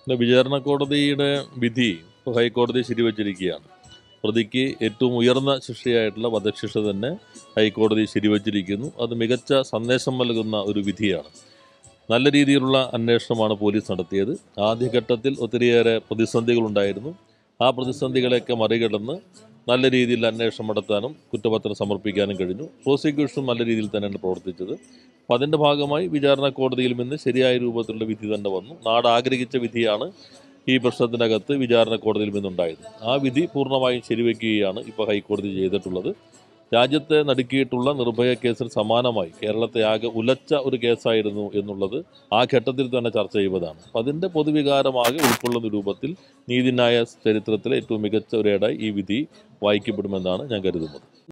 പിന്നെ വിചാരണ കോടതിയുടെ വിധി ഇപ്പോൾ ഹൈക്കോടതി ശരിവച്ചിരിക്കുകയാണ് പ്രതിക്ക് ഏറ്റവും ഉയർന്ന ശിക്ഷയായിട്ടുള്ള വധശിക്ഷ തന്നെ ഹൈക്കോടതി ശരിവച്ചിരിക്കുന്നു അത് മികച്ച സന്ദേശം നൽകുന്ന ഒരു വിധിയാണ് നല്ല രീതിയിലുള്ള അന്വേഷണമാണ് പോലീസ് നടത്തിയത് ആദ്യഘട്ടത്തിൽ ഒത്തിരിയേറെ പ്രതിസന്ധികളുണ്ടായിരുന്നു ആ പ്രതിസന്ധികളെയൊക്കെ മറികടന്ന് നല്ല രീതിയിൽ അന്വേഷണം നടത്താനും കുറ്റപത്രം സമർപ്പിക്കാനും കഴിഞ്ഞു പ്രോസിക്യൂഷനും നല്ല രീതിയിൽ തന്നെയാണ് പ്രവർത്തിച്ചത് അപ്പോൾ അതിൻ്റെ ഭാഗമായി വിചാരണ കോടതിയിൽ നിന്ന് ശരിയായ രൂപത്തിലുള്ള വിധി തന്നെ വന്നു നാട് ആഗ്രഹിച്ച വിധിയാണ് ഈ പ്രശ്നത്തിനകത്ത് വിചാരണ കോടതിയിൽ നിന്നുണ്ടായത് ആ വിധി പൂർണ്ണമായും ശരിവെക്കുകയാണ് ഇപ്പോൾ ഹൈക്കോടതി ചെയ്തിട്ടുള്ളത് രാജ്യത്തെ നടുക്കിയിട്ടുള്ള നിർഭയ കേസിന് സമാനമായി കേരളത്തെ ആകെ ഉലച്ച ഒരു കേസായിരുന്നു എന്നുള്ളത് ആ ഘട്ടത്തിൽ തന്നെ ചർച്ച ചെയ്തതാണ് അപ്പം അതിൻ്റെ പൊതുവികാരമാകെ ഉൾക്കൊള്ളുന്ന രൂപത്തിൽ നീതിന്യായ ചരിത്രത്തിലെ ഏറ്റവും മികച്ച ഒരേടായി ഈ വിധി വായിക്കപ്പെടുമെന്നാണ് ഞാൻ കരുതുന്നത്